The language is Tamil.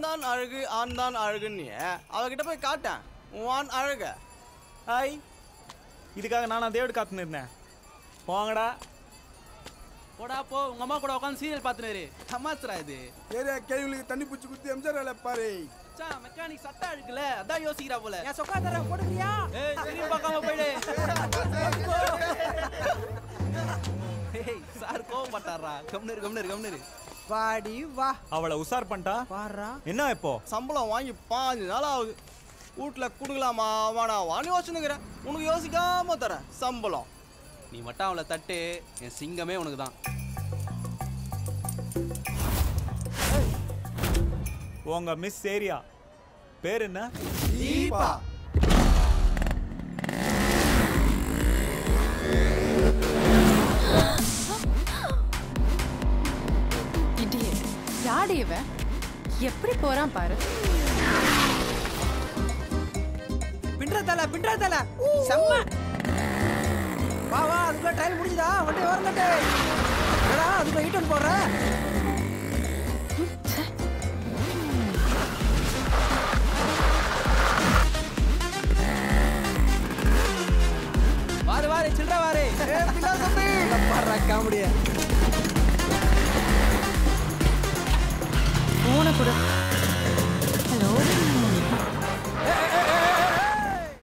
தான் அழகு ஆண் தான் அழகுன்னு அவகிட்ட போய் காட்டேன் உன் அழக ஹாய் இதுக்காக நானா தேவடு காத்துன்னு இருந்தேன் போங்கடா போடா போ உங்க அம்மா கூட உட்காந்து சீரியல் பார்த்துனாரு தமாத்துறா இது ஏரியா கேள்விகளுக்கு தண்ணி பூச்சி குத்தி எம்ஜிஆர் வேலை பாரு மச்சான் மெக்கானிக் சட்டா இருக்குல்ல அதான் யோசிக்கிறா போல என் சொக்கா தர போடுறியா ஏய் திரும்பி பார்க்காம போயிடு ஏய் சார் கோவம் பட்டாரா கம்னரு கம்னரு கம்னரு வாடி வா அவளை உசார் பண்ணிட்டா பாரா என்ன இப்போ சம்பளம் வாங்கி பாஞ்சு நாள் ஆகுது வீட்டில் கொடுக்கலாமா வேணாவான்னு யோசிச்சுனுக்கிறேன் உனக்கு யோசிக்காம தரேன் சம்பளம் நீ மட்டும் அவளை தட்டு என் சிங்கமே உனக்கு தான் உங்க மிஸ் ஏரியா பேர் என்ன தீபா இடியட் யாடி இவன் எப்படி போறான் பாரு பின்ற தல பின்ற தல செம்ம வா வா அதுக்குள்ள ட்ரையல் முடிஞ்சுதா வண்டி வரங்கட்டு ஏடா அதுக்குள்ள ஹீட் ஒன் போடுற வாரு வாரு சில்லற வாரு பாடுறா காமெடியா போன கொடு